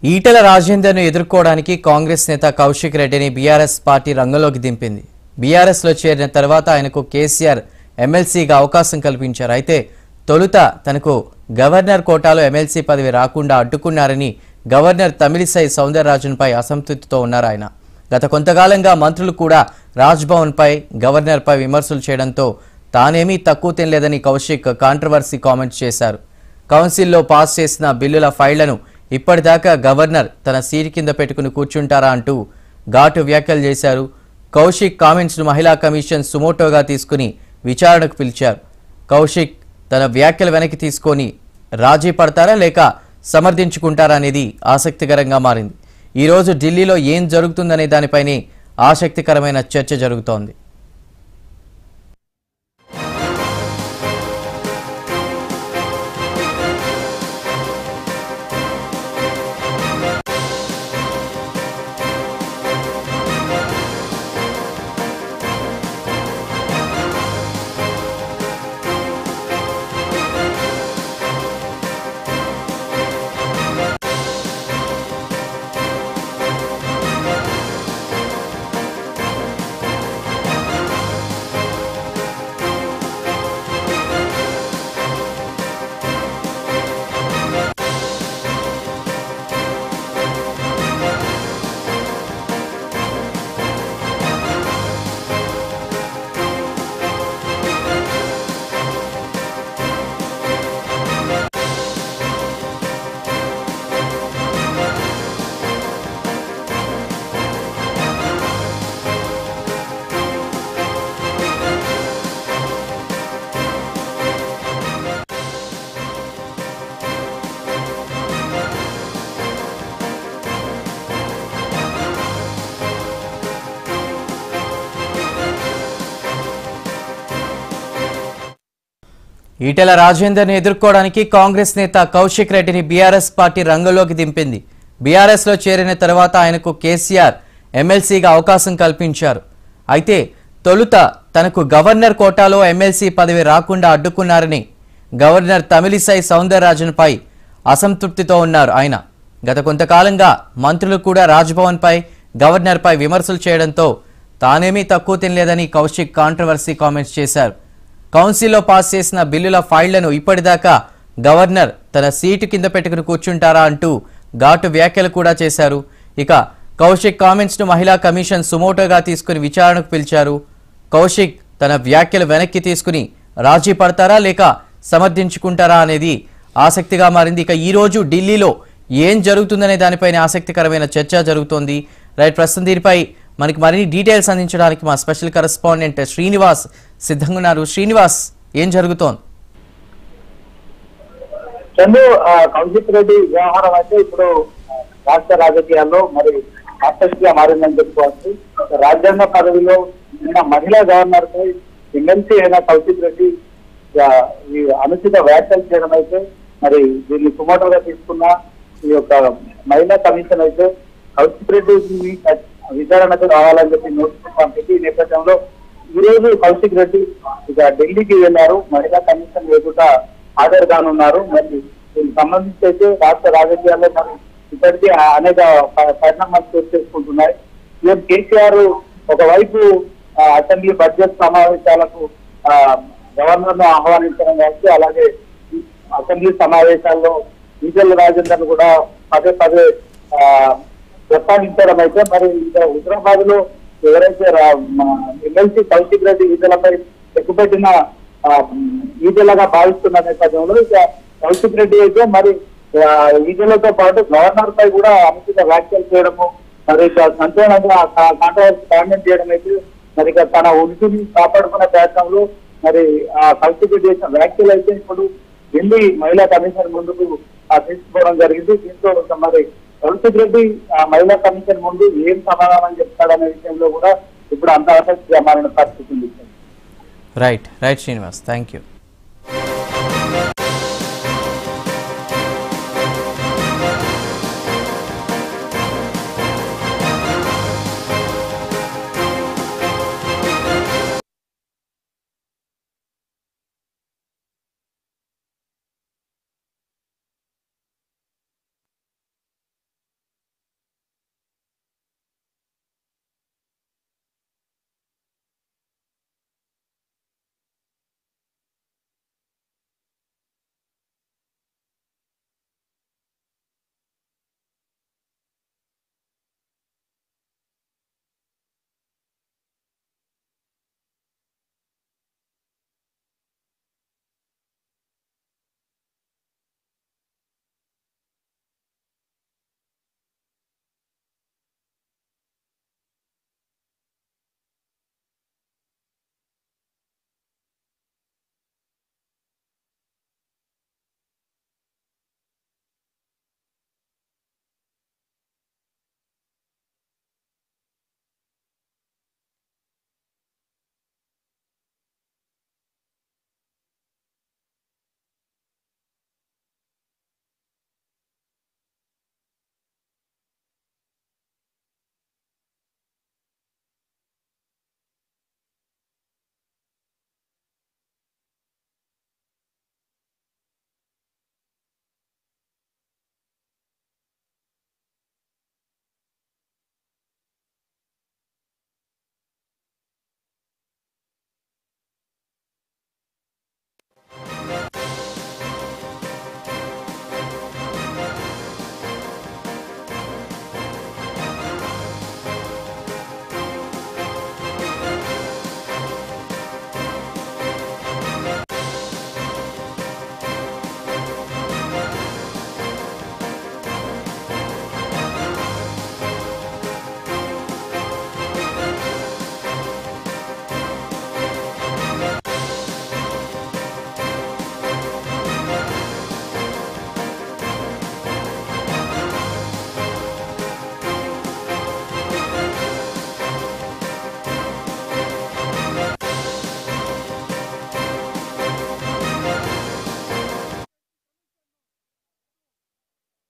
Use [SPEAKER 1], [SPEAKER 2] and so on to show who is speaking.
[SPEAKER 1] ఈటెల రాజేందర్ను ఎదుర్కోవడానికి కాంగ్రెస్ నేత కౌశిక్ రెడ్డిని బీఆర్ఎస్ పార్టీ రంగంలోకి దింపింది బీఆర్ఎస్లో చేరిన తర్వాత ఆయనకు కేసీఆర్ ఎమ్మెల్సీగా అవకాశం కల్పించారు అయితే తొలుత తనకు గవర్నర్ కోటాలో ఎమ్మెల్సీ పదవి రాకుండా అడ్డుకున్నారని గవర్నర్ తమిళిసై సౌందరరాజన్పై అసంతృప్తితో ఉన్నారు ఆయన గత కొంతకాలంగా మంత్రులు కూడా రాజ్భవన్పై గవర్నర్పై విమర్శలు చేయడంతో తానేమీ తక్కువ తినలేదని కౌశిక్ కాంట్రవర్సీ కామెంట్స్ చేశారు కౌన్సిల్లో పాస్ చేసిన బిల్లుల ఫైళ్లను ఇప్పటిదాకా గవర్నర్ తన సీటు కింద పెట్టుకుని కూర్చుంటారా అంటూ ఘాటు వ్యాఖ్యలు చేశారు కౌశిక్ కామెంట్స్ను మహిళా కమిషన్ సుమోటోగా తీసుకుని విచారణకు పిలిచారు కౌశిక్ తన వ్యాఖ్యలు వెనక్కి తీసుకొని రాజీ పడతారా లేక సమర్థించుకుంటారా అనేది ఆసక్తికరంగా మారింది ఈరోజు ఢిల్లీలో ఏం జరుగుతుందనే దానిపైనే ఆసక్తికరమైన చర్చ జరుగుతోంది ఈటెల రాజేందర్ని ఎదుర్కోవడానికి కాంగ్రెస్ నేత కౌశిక్ రెడ్డిని బీఆర్ఎస్ పార్టీ రంగంలోకి దింపింది బీఆర్ఎస్ లో చేరిన తర్వాత ఆయనకు కేసీఆర్ ఎమ్మెల్సీగా అవకాశం కల్పించారు అయితే తొలుత తనకు గవర్నర్ కోటాలో ఎమ్మెల్సీ పదవి రాకుండా అడ్డుకున్నారని గవర్నర్ తమిళిసై సౌందరరాజన్పై అసంతృప్తితో ఉన్నారు ఆయన గత కొంతకాలంగా మంత్రులు కూడా రాజ్భవన్పై గవర్నర్పై విమర్శలు చేయడంతో తానేమీ తక్కువ తినలేదని కౌశిక్ కాంట్రవర్సీ కామెంట్స్ చేశారు కౌన్సిల్లో పాస్ చేసిన బిల్లుల ఫైళ్లను ఇప్పటిదాకా గవర్నర్ తన సీటు కింద పెట్టుకుని కూర్చుంటారా అంటూ ఘాటు వ్యాఖ్యలు కూడా చేశారు ఇక కౌశిక్ కామెంట్స్ ను మహిళా కమిషన్ సుమోటోగా తీసుకుని విచారణకు పిలిచారు కౌశిక్ తన వ్యాఖ్యలు వెనక్కి తీసుకుని రాజీ పడతారా లేక సమర్థించుకుంటారా అనేది ఆసక్తిగా మారింది ఇక ఈ రోజు ఢిల్లీలో ఏం జరుగుతుందనే దానిపైన ఆసక్తికరమైన చర్చ జరుగుతోంది రైట్ ప్రస్తుతం దీనిపై మనకి మరిన్ని డీటెయిల్స్ అందించడానికి మా స్పెషల్ కరెస్పాండెంట్ శ్రీనివాస్ సిద్ధంగా ఉన్నారు శ్రీనివాస్ ఏం జరుగుతోంది
[SPEAKER 2] చందు ఆ, కౌశిక్ రెడ్డి వ్యవహారం అయితే ఇప్పుడు ఆ, రాష్ట్ర రాజకీయాల్లో మరి ఆసక్తిగా మారిందని చెప్పుకోవచ్చు రాజ్యాంగ పదవిలో నిన్న మహిళా గవర్నర్ పై ఎమ్మెల్సీ అయిన కౌశిక్ రెడ్డి ఆ, ఈ అనుచిత వ్యాఖ్యలు చేయడం అయితే మరి దీన్ని సుమోటోగా తీసుకున్న ఈ యొక్క మహిళా కమిషన్ అయితే కౌశిక్ రెడ్డి విచారణకు రావాలని చెప్పి నోటీస్ పంపించి ఈ నేపథ్యంలో ఈ రోజు కౌశిక్ రెడ్డి ఇక ఢిల్లీకి వెళ్లారు మహిళా కమిషన్ ఎదుట హాజరు కానున్నారు మరి దీనికి సంబంధించి అయితే రాష్ట్ర రాజకీయాల్లో మరి ఇప్పటికీ అనేక ప- పరిణామాలు చోటు చేసుకుంటున్నాయి సీఎం కేసీఆర్ ఒకవైపు ఆ, అసెంబ్లీ బడ్జెట్ సమావేశాలకు ఆ, గవర్నర్ ను ఆహ్వానించడం కావచ్చు అలాగే ఈ అసెంబ్లీ సమావేశాల్లో ఈటెల రాజేందర్ కూడా పదే పదే ఆ, ప్రస్తావించడం అయితే మరి ఇంకా హుజరాబాద్ లో ఎవరైతే రా- మన ఎమ్మెల్సీ కౌశిక్ రెడ్డి ఈటలపై ఎక్కుపెట్టిన ఆ, ఈటెలగా భావిస్తున్న నేపథ్యంలో ఇక కౌశిక్ రెడ్డి అయితే మరి ఆ, ఈటెలతో పాటు గవర్నర్ పై కూడా అనుచిత వ్యాఖ్యలు చేయడము మరి ఇక సంచలనంగా కాంట్రవర్సీ కామెంట్ చేయడం అయితే మరి ఇక తన ఉనికిని కాపాడుకునే ప్రయత్నంలో మరి ఆ కౌశిక్ రెడ్డి చేసిన వ్యాఖ్యలు అయితే ఇప్పుడు ఢిల్లీ మహిళా కమిషన్ ముందుకు ఆ, తీసుకోవడం జరిగింది దీంతో ఒక మరి కౌశిక్ రెడ్డి ఆ మహిళా కమిషన్ ముందు ఏం సమాధానం చెప్తాడనే విషయంలో కూడా ఇప్పుడు అంత ఆసక్తిగా మారిన పరిస్థితి ఉంది
[SPEAKER 1] right right Srinivas thank you